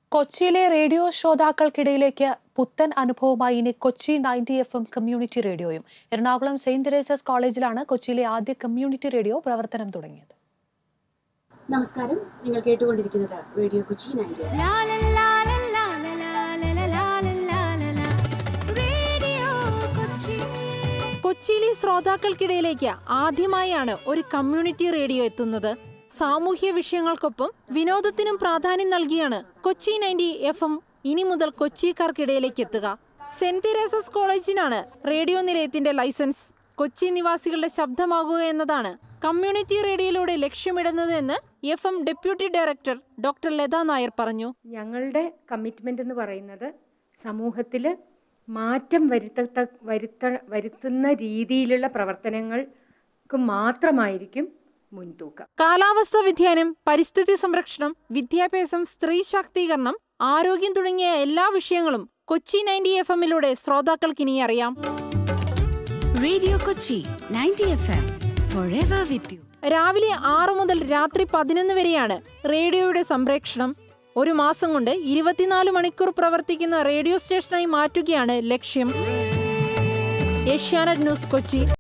കൊച്ചിയിലെ റേഡിയോ ശ്രോതാക്കൾക്കിടയിലേക്ക് പുത്തൻ അനുഭവമായി ഇനി Kochi ninety F M community റേഡിയോയും എറണാകുളം സെയിന്റ് തെരേസസ് കോളേജിലാണ് കൊച്ചിയിലെ ആദ്യ കമ്മ്യൂണിറ്റി റേഡിയോ പ്രവർത്തനം തുടങ്ങിയത് നമസ്കാരം നിങ്ങൾ കേട്ടുകൊണ്ടിരിക്കുന്നത് radio Kochi ninety La la la la la la la la la la la la la. Radio Kochi. കൊച്ചിയിലെ ശ്രോതാക്കൾക്കിടയിലേക്ക് ആദ്യമായാണ് ഒരു കമ്മ്യൂണിറ്റി റേഡിയോ എത്തുന്നത് സാമൂഹ്യ വിഷയങ്ങൾക്കൊപ്പം വിനോദത്തിനും പ്രാധാന്യം നൽകിയാണ് കൊച്ചി നയൻറ്റി എഫ് എം ഇനി മുതൽ കൊച്ചിക്കാർക്കിടയിലേക്ക് എത്തുക സെന്റ് തെരേസസ് കോളേജിനാണ് റേഡിയോ നിലയത്തിന്റെ ലൈസൻസ് കൊച്ചി നിവാസികളുടെ ശബ്ദമാകുക എന്നതാണ് കമ്മ്യൂണിറ്റി റേഡിയോയിലൂടെ ലക്ഷ്യമിടുന്നത് എന്ന് F M deputy director doctor Latha Nair പറഞ്ഞു ഞങ്ങളുടെ കമ്മിറ്റ്മെൻ്റ് എന്ന് പറയുന്നത് സമൂഹത്തിൽ മാറ്റം വരുത്ത വരുത്ത വരുത്തുന്ന രീതിയിലുള്ള പ്രവർത്തനങ്ങൾക്ക് മാത്രമായിരിക്കും മുൻതൂക്കം കാലാവസ്ഥ വ്യതിയാനം പരിസ്ഥിതി സംരക്ഷണം വിദ്യാഭ്യാസം സ്ത്രീ ശാക്തീകരണം ആരോഗ്യം തുടങ്ങിയ എല്ലാ വിഷയങ്ങളും കൊച്ചി നയൻറ്റി എഫ് എമ്മിലൂടെ ശ്രോതാക്കൾക്കിനി അറിയാം radio Kochi ninety F M forever with you. രാവിലെ ആറു മുതൽ രാത്രി പതിനൊന്ന് വരെയാണ് റേഡിയോയുടെ സംപ്രേക്ഷണം ഒരു മാസം കൊണ്ട് ഇരുപത്തിനാല് മണിക്കൂർ പ്രവർത്തിക്കുന്ന റേഡിയോ സ്റ്റേഷനായി മാറ്റുകയാണ് ലക്ഷ്യം ഏഷ്യാനെറ്റ് ന്യൂസ് കൊച്ചി